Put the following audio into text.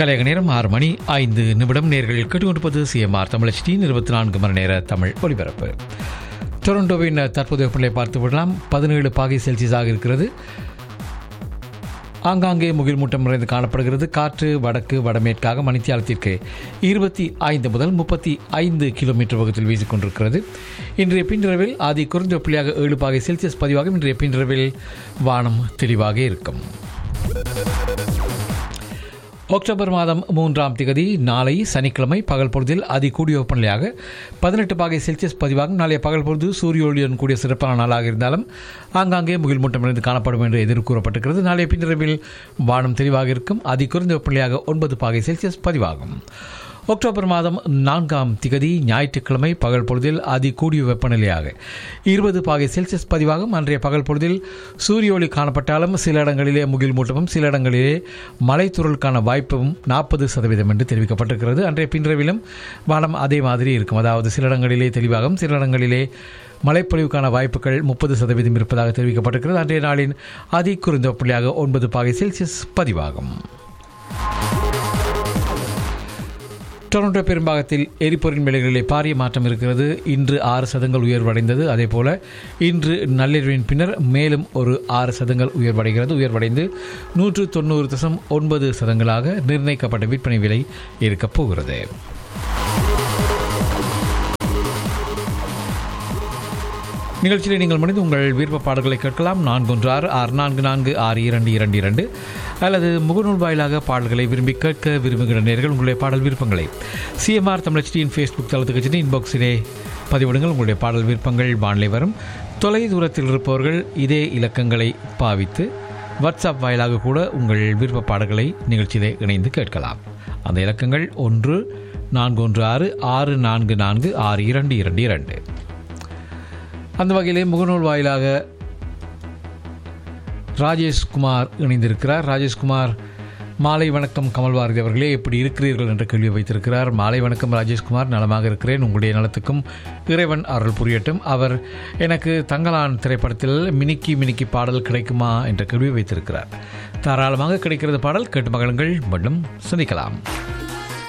கலையக நேரம் ஆறு மணி ஐந்து நிமிடம் நேர்கள் கேட்டுக்கொண்டிருப்பது சிஎம்ஆர் தமிழ் டி இருபத்தி நான்கு மணி நேர தமிழ் ஒலிபரப்பு டொரண்டோவின் தற்போதைய வெப்பநிலை பார்த்து விடலாம் பதினேழு பாகை செல்சியஸாக இருக்கிறது ஆங்காங்கே முகில் மூட்டம் நிறைந்து காணப்படுகிறது காற்று வடக்கு வடமேற்காக மணித்தியாலத்திற்கு இருபத்தி ஐந்து முதல் முப்பத்தி ஐந்து கிலோமீட்டர் வேகத்தில் வீசிக்கொண்டிருக்கிறது இன்றைய பின்னிரவில் ஆதி குறைந்த வெப்பநிலையாக ஏழு பாகை செல்சியஸ் பதிவாகும் இன்றைய பின்னிரவில் வானம் தெளிவாக இருக்கும் அக்டோபர் மாதம் மூன்றாம் திகதி நாளை சனிக்கிழமை பகல் பொழுதில் அதி கூடிய வெப்பநிலையாக பதினெட்டு பாகை செல்சியஸ் பதிவாகும் நாளைய பகல் பொழுது சூரிய ஒளியுடன் கூடிய சிறப்பான நாளாக இருந்தாலும் ஆங்காங்கே முகில் மூட்டம் இருந்து காணப்படும் என்று எதிர்கூறப்பட்டிருக்கிறது நாளைய பின்னிரவில் வானம் தெளிவாக இருக்கும் அதி குறைந்த வெப்பநிலையாக ஒன்பது பாகை செல்சியஸ் பதிவாகும் அக்டோபர் மாதம் நான்காம் திகதி ஞாயிற்றுக்கிழமை பகல் பொழுதில் அதி கூடிய வெப்பநிலையாக இருபது பாகை செல்சியஸ் பதிவாகும் அன்றைய பகல் பொழுதில் சூரிய ஒளி காணப்பட்டாலும் சில இடங்களிலே முகில் மூட்டமும் சில இடங்களிலே மலைத்துறலுக்கான வாய்ப்பும் நாற்பது சதவீதம் என்று தெரிவிக்கப்பட்டிருக்கிறது அன்றைய பின்ரவிலும் வானம் அதே மாதிரி இருக்கும் அதாவது சில இடங்களிலே தெளிவாகும் சில இடங்களிலே மழைப்பொழிவுக்கான வாய்ப்புகள் முப்பது சதவீதம் இருப்பதாக தெரிவிக்கப்பட்டிருக்கிறது அன்றைய நாளின் அதி குறைந்த வெப்பநிலையாக ஒன்பது பாகை செல்சியஸ் பதிவாகும் டொரண்டோ பெரும்பாகத்தில் எரிபொருளின் விலைகளிலே பாரிய மாற்றம் இருக்கிறது இன்று ஆறு சதங்கள் உயர்வடைந்தது அதேபோல இன்று நள்ளிரவின் பின்னர் மேலும் ஒரு ஆறு சதங்கள் உயர்வடைகிறது உயர்வடைந்து நூற்று தொண்ணூறு தசம் ஒன்பது சதங்களாக நிர்ணயிக்கப்பட்ட விற்பனை விலை இருக்கப் போகிறது நிகழ்ச்சியில் நீங்கள் முடிந்து உங்கள் விருப்ப பாடல்களை கேட்கலாம் நான்கு ஒன்று ஆறு ஆறு நான்கு நான்கு ஆறு இரண்டு இரண்டு இரண்டு அல்லது முகநூல் வாயிலாக பாடல்களை விரும்பி கேட்க விரும்புகிற நேர்கள் உங்களுடைய பாடல் விருப்பங்களை சிஎம்ஆர் தமிழச்சியின் ஃபேஸ்புக் தளத்துக்கு சென்று இன்பாக்ஸிலே பதிவிடுங்கள் உங்களுடைய பாடல் விருப்பங்கள் வானிலை வரும் தொலை தூரத்தில் இருப்பவர்கள் இதே இலக்கங்களை பாவித்து வாட்ஸ்அப் வாயிலாக கூட உங்கள் விருப்ப பாடல்களை நிகழ்ச்சியிலே இணைந்து கேட்கலாம் அந்த இலக்கங்கள் ஒன்று நான்கு ஒன்று ஆறு ஆறு நான்கு நான்கு ஆறு இரண்டு இரண்டு இரண்டு அந்த வகையிலே முகநூல் வாயிலாக ராஜேஷ்குமார் இணைந்திருக்கிறார் ராஜேஷ்குமார் மாலை வணக்கம் கமல் பாரதி அவர்களே எப்படி இருக்கிறீர்கள் என்ற கேள்வி வைத்திருக்கிறார் மாலை வணக்கம் ராஜேஷ்குமார் நலமாக இருக்கிறேன் உங்களுடைய நலத்துக்கும் இறைவன் அருள் புரியட்டும் அவர் எனக்கு தங்கலான் திரைப்படத்தில் மினிக்கி மினிக்கி பாடல் கிடைக்குமா என்ற கேள்வி வைத்திருக்கிறார் தாராளமாக கிடைக்கிறது பாடல் கேட்டு மகளுங்கள் மீண்டும் சந்திக்கலாம்